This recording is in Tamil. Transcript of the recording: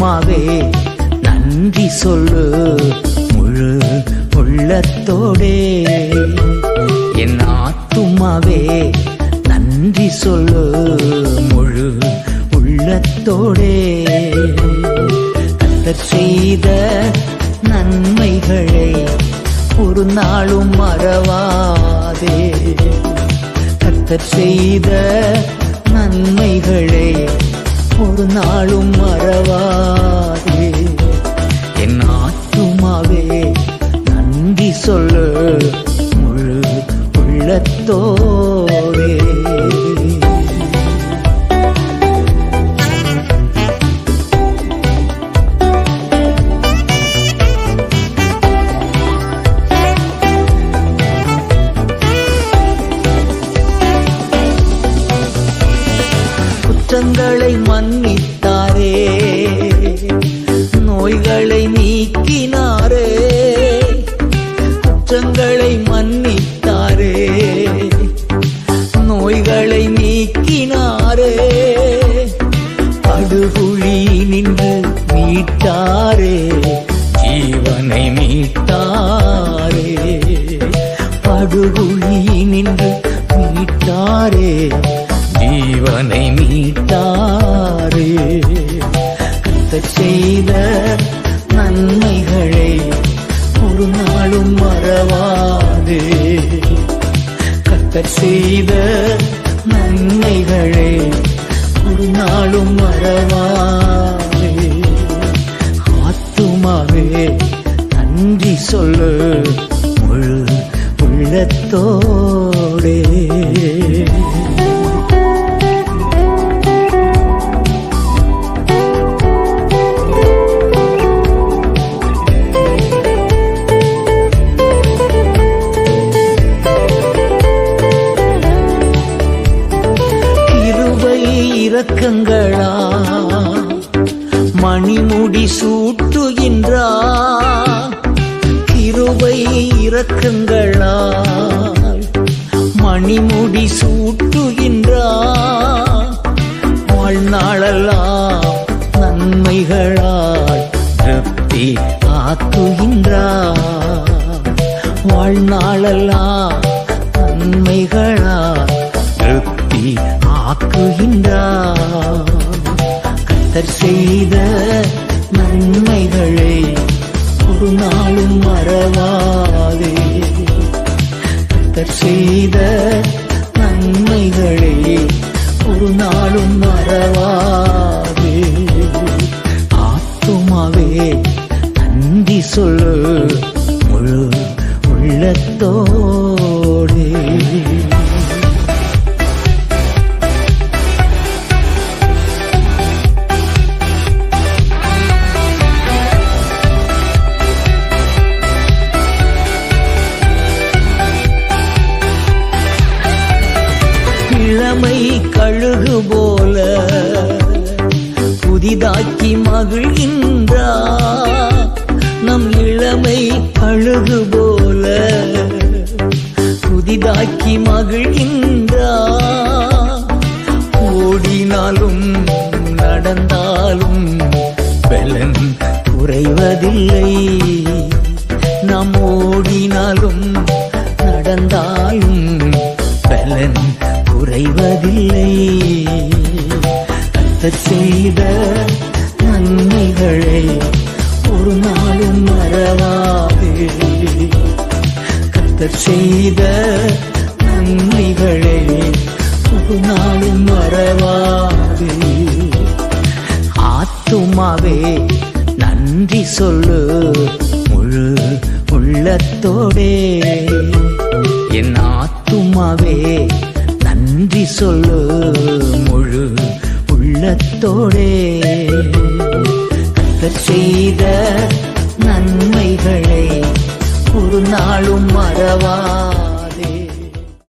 ஆத்துமாவே நன்றி சொல்லு முழு உள்ளத்தோடே என் ஆத்துமாவே நன்றி சொல்லு முழு உள்ளத்தோடே கத்தர் செய்த நன்மைகளை ஒரு நாளும் மறவாதே கத்தர் செய்த நன்மைகளை ஒரு நாளும் மறவாதே என் ஆத்துமாவே நன்றி சொல்லு முழு உள்ளத்தோடே குற்றங்களை மன்னித்தாரே நோய்களை நீக்கினாரே குற்றங்களை மன்னித்தாரே நோய்களை நீக்கினாரே படுகுழி நின்று மீட்டாரே ஜீவனை மீட்டாரே படுகுழி நின்று மீட்டாரே ஜீவனை மீட்டாரே கத்தர் செய்த நன்மைகளை ஒரு நாளும் மறவாதே கத்தர் செய்த நன்மைகளை ஒரு நாளும் மறவாதே ஆத்துமாவே நன்றி சொல்லு முழு உள்ளத்தோடே கிருபை இரக்கங்களா மணிமுடி சூட்டுகின்றா கிருபை இரக்கங்களா மணிமுடி சூட்டுகின்றா வாழ்நாளெல்லாம் நன்மைகளால் திருப்தி ஆக்குகின்றா வாழ்நாளெல்லாம் நன்மைகளால் திருப்தி ஆக்குகின்றார் கத்தர் செய்த நன்மைகளை ஒரு நாளும் மறவாதே கத்தர் செய்த நன்மைகளை ஒரு நாளும் மறவாதே ஆத்துமாவே நன்றி சொல்லு முழு உள்ளத்தோடே இளமை கழுகு போல புதிதாக்கி மகிழ்கின்றா நம் இளமை கழுகு போல புதிதாக்கி மகிழ்கின்றா ஓடினாலும் நடந்தாலும் பலன் குறைவதில்லை நாம் ஓடினாலும் நடந்தாலும் பலன் குறைவதில்லை கத்தர் செய்த நன்மைகளை ஒரு நாளும் மறவாதே கத்தர் செய்த நன்மைகளை ஒரு நாளும் மறவாதே ஆத்துமாவே நன்றி சொல்லு முழு உள்ளத்தோடே என் ஆத்துமாவே நன்றி சொல்லு முழு உள்ளத்தோடே கத்தர் செய்த நன்மைகளை ஒரு நாளும் மறவா